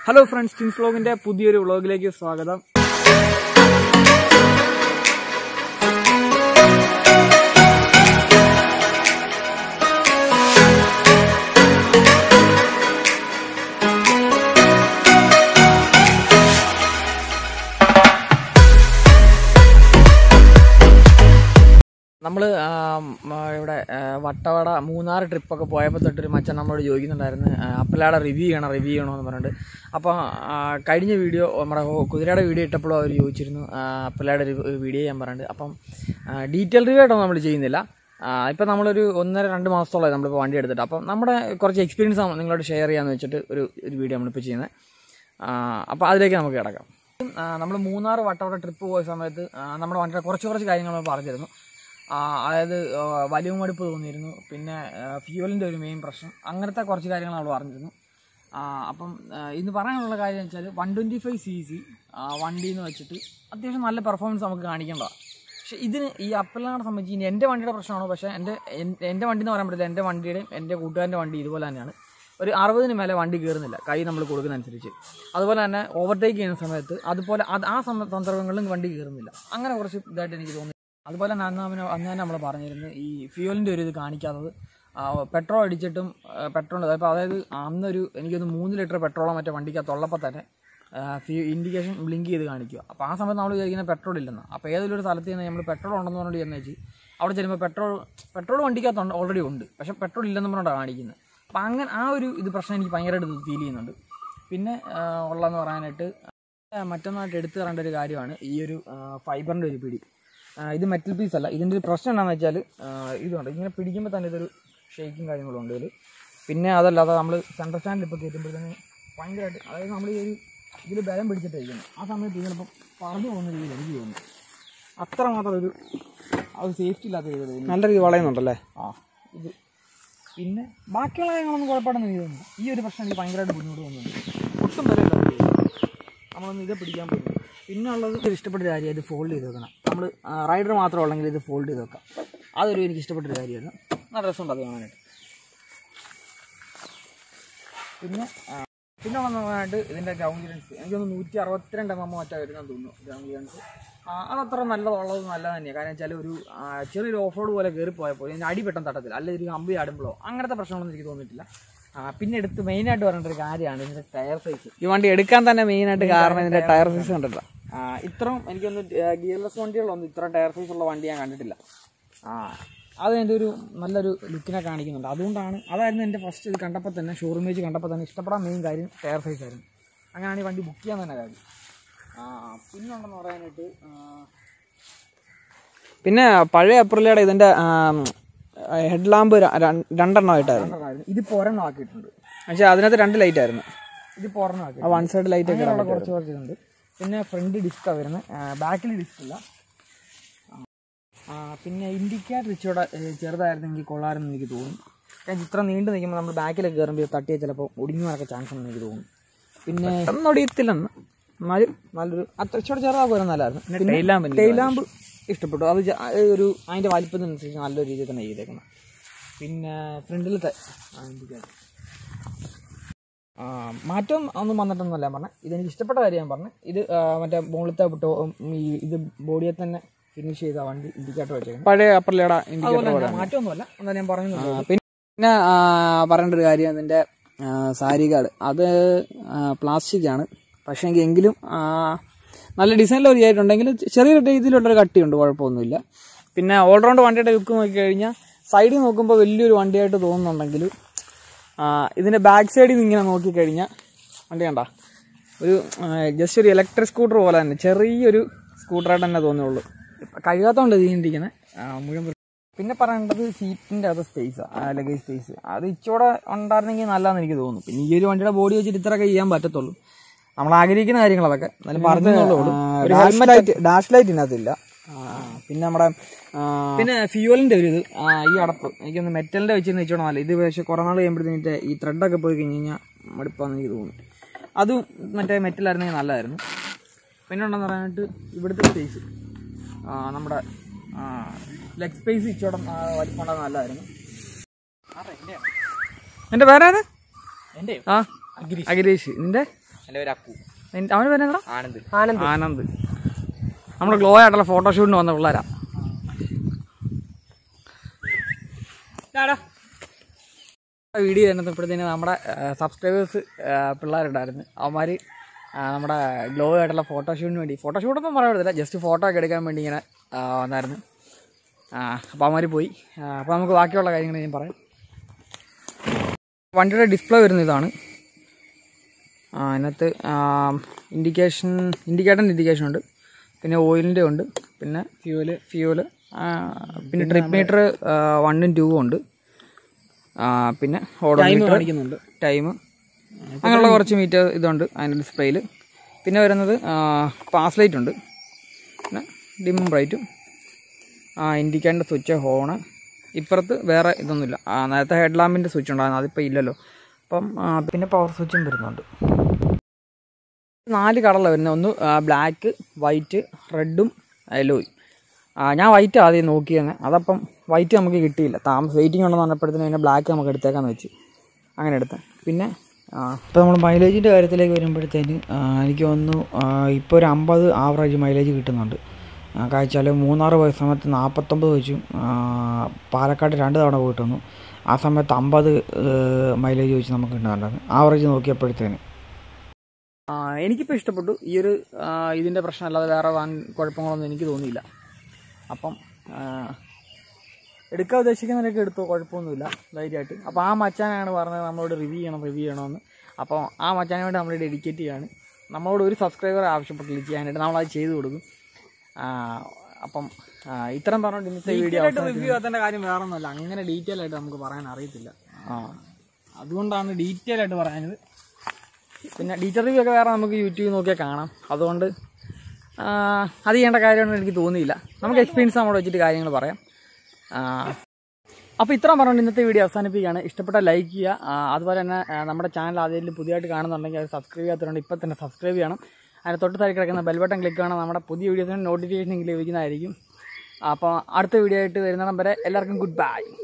hello friends Kings വ്ലോഗിന്റെ പുതിയൊരു വ്ലോഗിലേക്ക് സ്വാഗതം നമ്മൾ ഇവിടെ ആ, വട്ടവട മൂന്നാർ ട്രിപ്പൊക്കെ പോയപ്പോൾ തൊട്ടൊരു മച്ചൻ നമ്മളോട് ചോദിക്കുന്നുണ്ടായിരുന്നു ആ, അപ്പലാടെ റിവ്യൂ ചെയ്യണം റിവ്യൂ ചെയ്യണമെന്ന് പറഞ്ഞിട്ട് അപ്പോൾ ആ, കഴിഞ്ഞ വീഡിയോ നമ്മുടെ ഹോ- കുതിരയുടെ വീഡിയോ ഇട്ടപ്പോഴും അവർ ചോദിച്ചിരുന്നു ആ, അപ്പലാടെ വീഡിയോ ചെയ്യാൻ പറഞ്ഞിട്ട് അപ്പം ഡീറ്റെയിൽ റിവ്യൂ ആയിട്ടൊന്നും നമ്മൾ ചെയ്യുന്നില്ല ഇപ്പം നമ്മളൊരു ഒന്നര രണ്ട് മാസത്തോളമായി നമ്മളിപ്പോൾ വണ്ടി എടുത്തിട്ട് അപ്പം നമ്മുടെ കുറച്ച് എക്സ്പീരിയൻസ് നിങ്ങളോട് ഷെയർ ചെയ്യാമെന്ന് വെച്ചിട്ട് ഒരു ഒരു വീഡിയോ നമ്മളിപ്പോൾ ചെയ്യുന്നത് അപ്പോൾ അതിലേക്ക് നമുക്ക് കിടക്കാം നമ്മൾ മൂന്നാർ വട്ടവട ട്രിപ്പ് പോയ സമയത്ത് ആ, നമ്മുടെ വണ്ടിയുടെ കുറച്ച് കുറച്ച് കാര്യങ്ങൾ നമ്മൾ പറഞ്ഞിരുന്നു ആ, അതായത് ആ, വലിയ മടുപ്പ് തോന്നിയിരുന്നു പിന്നെ ഫ്യൂവലിൻ്റെ ഒരു മെയിൻ പ്രശ്നം അങ്ങനത്തെ കുറച്ച് കാര്യങ്ങൾ നമ്മൾ പറഞ്ഞിരുന്നു ആ, അപ്പം ആ, ഇന്ന് പറയാനുള്ള കാര്യം എന്ന് വെച്ചാൽ one twenty five C C വണ്ടി എന്ന് വെച്ചിട്ട് അത്യാവശ്യം നല്ല പെർഫോമൻസ് നമുക്ക് കാണിക്കേണ്ടതാണ് പക്ഷേ ഇതിന് ഈ അപ്പലിനെ സംബന്ധിച്ച് ഇനി എൻ്റെ വണ്ടിയുടെ പ്രശ്നമാണോ പക്ഷേ എൻ്റെ എൻ- എൻ്റെ വണ്ടി എന്ന് പറയാൻ പറ്റില്ല എൻ്റെ വണ്ടിയുടെയും എൻ്റെ കൂട്ടുകാരൻ്റെ വണ്ടി ഇതുപോലെ തന്നെയാണ് ഒരു അറുപതിന് മേലെ വണ്ടി കയറുന്നില്ല കൈ നമ്മൾ കൊടുക്കുന്നതനുസരിച്ച് അതുപോലെ തന്നെ ഓവർടേക്ക് ചെയ്യുന്ന സമയത്ത് അതുപോലെ അത് ആ സമ സന്ദർഭങ്ങളിലും വണ്ടി കയറുന്നില്ല അങ്ങനെ കുറച്ച് ഇതായിട്ട് എനിക്ക് തോന്നി അതുപോലെ തന്നെ അന്ന് അവന് അന്ന് തന്നെ നമ്മൾ പറഞ്ഞിരുന്നു ഈ ഫ്യൂവലിൻ്റെ ഒരു ഇത് കാണിക്കാത്തത് പെട്രോൾ അടിച്ചിട്ടും പെട്രോൾ അപ്പോൾ അതായത് അന്നൊരു എനിക്കൊന്ന് മൂന്ന് ലിറ്റർ പെട്രോളോ മറ്റോ വണ്ടിക്കകത്തുള്ളപ്പോൾ തന്നെ ഫ്യൂ ഇൻഡിക്കേഷൻ ബ്ലിങ്ക് ചെയ്ത് കാണിക്കുക അപ്പോൾ ആ സമയത്ത് നമ്മൾ വിചാരിക്കുന്ന പെട്രോൾ ഇല്ലെന്ന് അപ്പോൾ ഏതെങ്കിലും ഒരു സ്ഥലത്ത് നിന്ന് നമ്മൾ പെട്രോൾ ഉണ്ടെന്ന് പറഞ്ഞിട്ട് ചെന്ന് വെച്ച് അവിടെ ചെല്ലുമ്പോൾ പെട്രോൾ പെട്രോൾ വണ്ടിക്കകത്ത് ഓൾറെഡി ഉണ്ട് പക്ഷേ പെട്രോൾ ഇല്ലെന്ന് പറഞ്ഞിട്ടാണ് കാണിക്കുന്നത് അപ്പോൾ അങ്ങനെ ആ ഒരു ഇത് പ്രശ്നം എനിക്ക് ഭയങ്കരമായിട്ട് ഫീൽ ചെയ്യുന്നുണ്ട് പിന്നെ ആ, ഉള്ളതെന്ന് പറയാനായിട്ട് ആ, മറ്റൊന്നായിട്ട് എടുത്തു തരേണ്ട ഒരു കാര്യമാണ് ഈ ഒരു ഫൈബറിൻ്റെ ഒരു പിടി ആ, ഇത് മെറ്റൽ പീസ് അല്ല ഇതിൻ്റെ ഒരു പ്രശ്നം എന്താണെന്ന് വെച്ചാൽ ഇതുണ്ട് ഇങ്ങനെ പിടിക്കുമ്പോൾ തന്നെ ഇതൊരു ഷേക്കും കാര്യങ്ങളും ഉണ്ട് ഇതിൽ പിന്നെ അതല്ലാതെ നമ്മൾ സെൻട്രൽ സ്റ്റാൻഡിൽ ഇപ്പോൾ കയറ്റുമ്പോഴത്തേന് ഭയങ്കരമായിട്ട് അതായത് നമ്മൾ ഈ ഒരു ഇതിൽ ബലം പിടിച്ചിട്ടായിരിക്കണം ആ സമയത്ത് ഇതിനിപ്പം പറഞ്ഞു പോകുന്ന രീതിയിൽ എനിക്ക് തോന്നുന്നു അത്ര മാത്രം ഒരു അത് സേഫ്റ്റി ഇല്ലാത്ത രീതിയിൽ നല്ല രീതി വളയുന്നുണ്ടല്ലേ ആ ഇത് പിന്നെ ബാക്കിയുള്ള കാര്യങ്ങളൊന്നും കുഴപ്പമായിട്ടൊന്നും എനിക്ക് തോന്നുന്നു ഈ ഒരു പ്രശ്നം എനിക്ക് ഭയങ്കരമായിട്ട് ബുദ്ധിമുട്ട് തോന്നുന്നുണ്ട് ഒട്ടും വിലയില്ല നമ്മളൊന്ന് ഇത് പിടിക്കാൻ പോകുന്നു പിന്നെ ഉള്ളത് ഒരു ഇഷ്ടപ്പെട്ട കാര്യം ഇത് ഫോൾഡ് ചെയ്ത് വെക്കണം നമ്മൾ റൈഡർ മാത്രം ഉള്ളെങ്കിൽ ഇത് ഫോൾഡ് ചെയ്ത് വെക്കാം അതൊരു എനിക്ക് ഇഷ്ടപ്പെട്ടൊരു കാര്യമായിരുന്നു നല്ല രസമുണ്ട് അത് കാണാനായിട്ട് പിന്നെ ആ, പിന്നെ വന്നതായിട്ട് ഇതിൻ്റെ ഗ്രൗണ്ട് ക്ലിയറൻസ് എനിക്കൊന്ന് നൂറ്റി അറുപത്തിരണ്ട് എം എം മറ്റാ വരുന്നത് തോന്നുന്നു ഗ്രൗണ്ട് ക്ലിയറൻസ് അതത്ര നല്ലതുള്ളത് നല്ലത് തന്നെയാണ് കാരണം വെച്ചാൽ ഒരു ആ, ചെറിയൊരു ഓഫ് റോഡ് പോലെ കയറി പോയപ്പോൾ ഇതിന് അടി പെട്ടെന്ന് തട്ടത്തില്ല അല്ലെങ്കിൽ ഒരു കമ്പി ആടുമ്പോഴോ അങ്ങനത്തെ പ്രശ്നങ്ങളൊന്നും എനിക്ക് തോന്നിയിട്ടില്ല ആ, പിന്നെ എടുത്ത് മെയിനായിട്ട് പറയേണ്ട ഒരു കാര്യമാണ് ഇതിൻ്റെ ടയർ സൈസ് ഈ വണ്ടി എടുക്കാൻ തന്നെ മെയിൻ ആയിട്ട് കാരണം ഇതിന്റെ ടയർ സൈസ് കണ്ടിട്ടാ ഇത്രയും എനിക്കൊന്ന് ഗിയർലെസ് വണ്ടികളൊന്നും ഇത്ര ടയർ സൈസ് ഉള്ള വണ്ടി ഞാൻ കണ്ടിട്ടില്ല ആ അത് എൻ്റെ ഒരു നല്ലൊരു ലുക്കിനെ കാണിക്കുന്നുണ്ട് അതുകൊണ്ടാണ് അതായിരുന്നു എൻ്റെ ഫസ്റ്റ് ഇത് കണ്ടപ്പോൾ തന്നെ ഷോറൂം വെച്ച് കണ്ടപ്പോൾ തന്നെ ഇഷ്ടപ്പെടാൻ മെയിൻ കാര്യം ടയർ സൈസ് ആയിരുന്നു അങ്ങനെയാണ് ഈ വണ്ടി ബുക്ക് ചെയ്യാൻ തന്നെ കാര്യം ആ പിന്നെ ഉണ്ടെന്ന് പറയാനായിട്ട് ആ, പിന്നെ പഴയ അപ്രിലയുടെ ഇതിന്റെ ഹെഡ് ലാമ്പ് രണ്ടെണ്ണമായിട്ടായിരുന്നു കാര്യം ഇതിപ്പോൾ ഒരെണ്ണം ആക്കിയിട്ടുണ്ട് പക്ഷേ അതിനകത്ത് രണ്ട് ലൈറ്റ് ആയിരുന്നു ഇതിപ്പോൾ ഒരെണ്ണം ആക്കി ആ വൺ സൈഡ് ലൈറ്റ് ഒക്കെ അങ്ങനെയുള്ള കുറച്ച് കുറച്ച് ഇതുണ്ട് പിന്നെ ഫ്രണ്ട് ഡിസ്കാണ് വരുന്നത് ബാക്കിൽ ഡിസ്ക് ഇല്ല ആ, പിന്നെ ഇൻഡിക്കേറ്റർ ഇച്ചിരി ചെറുതായിരുന്നെങ്കിൽ കൊള്ളാമെന്ന് എനിക്ക് തോന്നുന്നു കാരണം ഇത്ര നീണ്ടു നിൽക്കുമ്പോൾ നമ്മൾ ബാക്കിലൊക്കെ കയറുമ്പോൾ തട്ടിയാൽ ചിലപ്പോൾ ഒടിഞ്ഞു നടക്കാൻ ചാൻസ് ഉണ്ടെന്ന് എനിക്ക് തോന്നുന്നു പിന്നെ ഒന്നും ഒടിയത്തില്ലെന്ന് എന്നാലും നല്ലൊരു അത്ര ഇച്ചിരി ചെറുതാക്കുമായിരുന്നു നല്ലതായിരുന്നു tail lamp എനിക്ക് ടെയിൽ ലാമ്പ് ഇഷ്ടപ്പെട്ടു അത് ജ- അത് ഒരു അതിൻ്റെ വലിപ്പത്തിനനുസരിച്ച് നല്ലൊരു രീതിയിൽ തന്നെ ചെയ്തേക്കണം പിന്നെ ഫ്രണ്ടിലത്തെ ഇൻഡിക്കേറ്റർ ആ മാറ്റം ഒന്നും വന്നിട്ടൊന്നുമല്ല ഞാൻ പറഞ്ഞത് ഇതെനിക്ക് ഇഷ്ടപ്പെട്ട കാര്യം ഞാൻ പറഞ്ഞു ഇത് ആ, മറ്റേ മുകളിലത്തെ ടോ- ഈ ഇത് ബോഡിയെ തന്നെ ഫിനിഷ് ചെയ്ത വണ്ടി ഇൻഡിക്കേറ്റർ വെച്ചേക്കുന്നത് പഴയ അപ്രിലയുടെ ഇൻഡിക്കേറ്റർ അതുപോലെ തന്നെ മാറ്റമൊന്നുമല്ല എന്താ ഞാൻ പറഞ്ഞു പിന്നെ ആ, പറയേണ്ട ഒരു കാര്യം അതിന്റെ സാരി കാർഡ് അത് പ്ലാസ്റ്റിക് ആണ് പക്ഷേ എങ്കിലും ആ, നല്ല ഡിസൈനിൽ ഒരു ചെയ്തിട്ടുണ്ടെങ്കിൽ ചെറിയൊരു രീതിയിലുള്ളൊരു കട്ടിയുണ്ട് കുഴപ്പമൊന്നുമില്ല പിന്നെ ഓൾറൗണ്ട് വണ്ടിയുടെ ലുക്ക് നോക്കി കഴിഞ്ഞാൽ സൈഡിൽ നോക്കുമ്പോൾ വലിയൊരു വണ്ടിയായിട്ട് തോന്നുന്നുണ്ടെങ്കിൽ ആ, ഇതിന്റെ ബാക്ക് സൈഡിൽ നിന്ന് ഇങ്ങനെ നോക്കിക്കഴിഞ്ഞാൽ വണ്ടി കണ്ട ഒരു ജസ്റ്റ് ഒരു ഇലക്ട്രിക് സ്കൂട്ടർ പോലെ തന്നെ ചെറിയൊരു സ്കൂട്ടറായിട്ട് തന്നെ തോന്നുള്ളൂ കഴുകാത്തോണ്ട് ഇതിരിക്കുന്നത് മുഴുവൻ വൃത്തി- പിന്നെ പറയേണ്ടത് സീറ്റിന്റെ അത് സ്പേസ് ലഗേജ് സ്പേസ് അത് ഇച്ചൂടെ ഉണ്ടായിരുന്നെങ്കിൽ നല്ലതെന്ന് എനിക്ക് തോന്നുന്നു പിന്നെ ഈ ഒരു വണ്ടിയുടെ ബോഡി വെച്ചിട്ട് ഇത്രയൊക്കെ ചെയ്യാൻ പറ്റത്തുള്ളൂ നമ്മൾ ആഗ്രഹിക്കുന്ന കാര്യങ്ങൾ അതൊക്കെ എന്നാലും പറഞ്ഞുള്ളൂ ഒരു ഡാഷ് ലൈറ്റ് ഡാഷ് ലൈറ്റ് ഇതിനകത്തില്ല പിന്നെ നമ്മുടെ പിന്നെ ഫ്യൂവലിന്റെ ഒരു ഇത് ആ, ഈ അടപ്പ് എനിക്കൊന്ന് മെറ്റലിന്റെ വെച്ച് വെച്ചോണം നല്ല ഇത് പക്ഷേ കുറെ നാൾ കഴിയുമ്പോഴത്തേക്ക് ഈ ത്രെഡൊക്കെ പോയി കഴിഞ്ഞ് കഴിഞ്ഞാൽ മടുപ്പാന്ന് എനിക്ക് തോന്നുന്നു അതും മറ്റേ മെറ്റലായിരുന്നെങ്കിൽ നല്ലതായിരുന്നു പിന്നെ ഉണ്ടെന്ന് പറയാനായിട്ട് ഇവിടുത്തെ സ്പേസ് നമ്മുടെ ലെഗ് സ്പേസ് ഇച്ചോടെ വലിപ്പമുണ്ടെന്ന് നല്ലതായിരുന്നു എന്റെ പേരേത് എൻ്റെ ആ അഖിലേഷ് നിന്റെ എൻ്റെ പേര് അപ്പു നിന്റെ- അവന് പേര് എന്താ ആനന്ദ് ആനന്ദ് ആനന്ദ് നമ്മൾ ഗ്ലോ ആയിട്ടുള്ള ഫോട്ടോഷൂട്ടിന് വന്ന പിള്ളേരാ വീഡിയോ ചെയ്യുന്നപ്പോഴത്തേന് നമ്മുടെ സബ്സ്ക്രൈബേഴ്സ് പിള്ളേരുണ്ടായിരുന്നു അവന്മാർ നമ്മുടെ ഗ്ലോ ആയിട്ടുള്ള ഫോട്ടോഷൂട്ടിന് വേണ്ടി ഫോട്ടോഷൂട്ടൊന്നും പറയാൻ പറ്റത്തില്ല ജസ്റ്റ് ഫോട്ടോ ഒക്കെ എടുക്കാൻ വേണ്ടി ഇങ്ങനെ ആ, വന്നായിരുന്നു അപ്പോൾ അവന്മാർ പോയി അപ്പോൾ നമുക്ക് ബാക്കിയുള്ള കാര്യങ്ങൾ ഞാൻ പറയാം വണ്ടിയുടെ ഡിസ്പ്ലേ വരുന്ന ഇതാണ് ആ, അതിനകത്ത് ഇൻഡിക്കേഷൻ ഇൻഡിക്കേറ്ററിൻ്റെ ഇൻഡിക്കേഷൻ ഉണ്ട് പിന്നെ ഓയിലിൻ്റെ ഉണ്ട് പിന്നെ ഫ്യൂവല് ഫ്യൂവല് പിന്നെ ട്രിപ്പ് മീറ്റർ വണ്ണും ടൂവും ഉണ്ട് ആ, പിന്നെ ഓഡോമീറ്റർ കാണിക്കുന്നുണ്ട് ടൈം അങ്ങനെയുള്ള കുറച്ച് മീറ്റർ ഇതുണ്ട് അതിൻ്റെ ഡിസ്പ്ലേയിൽ പിന്നെ വരുന്നത് പാസ് ലൈറ്റ് ഉണ്ട് പിന്നെ ഡിമ്മും ബ്രൈറ്റും ഇൻഡിക്കേറ്ററിൻ്റെ സ്വിച്ച് ഹോണ് ഇപ്പുറത്ത് വേറെ ഇതൊന്നുമില്ല ആ, നേരത്തെ ഹെഡ് ലാമ്പിൻ്റെ സ്വിച്ച് ഉണ്ടായിരുന്നു അതിപ്പോൾ ഇല്ലല്ലോ അപ്പം ആ, പിന്നെ പവർ സ്വിച്ചും വരുന്നുണ്ട് നാല് കളറിലാണ് വരുന്നത് ഒന്ന് ബ്ലാക്ക് വൈറ്റ് റെഡും യെല്ലോയും ഞാൻ വൈറ്റ് ആദ്യം നോക്കിയെന്ന് അതപ്പം വൈറ്റ് നമുക്ക് കിട്ടിയില്ല താമസം വെയിറ്റിംഗ് ഉണ്ടെന്ന് പറഞ്ഞപ്പോഴത്തേന് പിന്നെ ബ്ലാക്ക് നമുക്ക് എടുത്തേക്കാന്ന് വെച്ച് അങ്ങനെ എടുത്ത പിന്നെ ഇപ്പോൾ നമ്മൾ മൈലേജിൻ്റെ കാര്യത്തിലേക്ക് വരുമ്പോഴത്തേന് ആ, എനിക്ക് തോന്നുന്നു ഇപ്പോൾ ഒരു അമ്പത് ആവറേജ് മൈലേജ് കിട്ടുന്നുണ്ട് കാഴ്ചാൽ മൂന്നാറ് പോയ സമയത്ത് നാൽപ്പത്തൊമ്പത് വെച്ചും ആ, പാലക്കാട് രണ്ട് തവണ പോയിട്ട് വന്നു ആ സമയത്ത് അമ്പത് മൈലേജ് വെച്ച് നമുക്ക് കിട്ടുന്നുണ്ടായിരുന്നു ആവറേജ് നോക്കിയപ്പോഴത്തേന് ആ, എനിക്കിപ്പോൾ ഇഷ്ടപ്പെട്ടു ഈ ഒരു ആ, ഇതിൻ്റെ പ്രശ്നമല്ലാതെ വേറെ വാൻ കുഴപ്പങ്ങളൊന്നും എനിക്ക് തോന്നിയില്ല അപ്പം ആ, എടുക്കാൻ ഉദ്ദേശിക്കുന്നവരൊക്കെ എടുത്തോ കുഴപ്പമൊന്നുമില്ല ധൈര്യമായിട്ട് അപ്പോൾ ആ മച്ചാനാണ് പറഞ്ഞത് നമ്മളോട് റിവ്യൂ ചെയ്യണം റിവ്യൂ ചെയ്യണമെന്ന് അപ്പോൾ ആ മച്ചാനെ വേണ്ടി നമ്മൾ ഡെഡിക്കേറ്റ് ചെയ്യാണ് നമ്മളോട് ഒരു സബ്സ്ക്രൈബർ ആവശ്യപ്പെട്ടില്ല ചെയ്യാനായിട്ട് നമ്മളത് ചെയ്തു കൊടുക്കും ആ, അപ്പം ആ, ഇത്രയും പറഞ്ഞുകൊണ്ട് ഇന്നത്തെ വീഡിയോ റിവ്യൂ ആത്തേണ്ട കാര്യം വേറെ ഒന്നുമല്ല അങ്ങനെ ഡീറ്റെയിൽ ആയിട്ട് നമുക്ക് പറയാൻ അറിയത്തില്ല ആ അതുകൊണ്ടാണ് ഡീറ്റെയിൽ ആയിട്ട് പറയാനത് പിന്നെ ഡീറ്റർ റിവ്യൂ ഒക്കെ വേറെ നമുക്ക് യൂട്യൂബിൽ നോക്കിയാൽ കാണാം അതുകൊണ്ട് ആ, അത് ചെയ്യേണ്ട കാര്യമൊന്നും എനിക്ക് തോന്നിയില്ല നമുക്ക് എക്സ്പീരിയൻസ് നമ്മൾ വെച്ചിട്ട് കാര്യങ്ങൾ പറയാം അപ്പോൾ ഇത്രയും പറഞ്ഞുകൊണ്ട് ഇന്നത്തെ വീഡിയോ അവസാനിപ്പിക്കുകയാണ് ഇഷ്ടപ്പെട്ട ലൈക്ക് ചെയ്യുക ആ, അതുപോലെ തന്നെ ആ, നമ്മുടെ ചാനൽ ആദ്യം പുതിയതായിട്ട് കാണുന്നുണ്ടെങ്കിൽ അത് സബ്സ്ക്രൈബ് ചെയ്യാത്തതുകൊണ്ട് ഇപ്പോൾ തന്നെ സബ്സ്ക്രൈബ് ചെയ്യണം അതിന് തൊട്ട് താഴെ കിടക്കുന്ന ബെൽ ബട്ടൺ ക്ലിക്ക് ചെയ്യണം നമ്മുടെ പുതിയ വീഡിയോസിന് നോട്ടിഫിക്കേഷൻ ലഭിക്കുന്നതായിരിക്കും അപ്പോൾ അടുത്ത വീഡിയോ ആയിട്ട് വരുന്നിടം വരെ എല്ലാവർക്കും ഗുഡ് ബൈ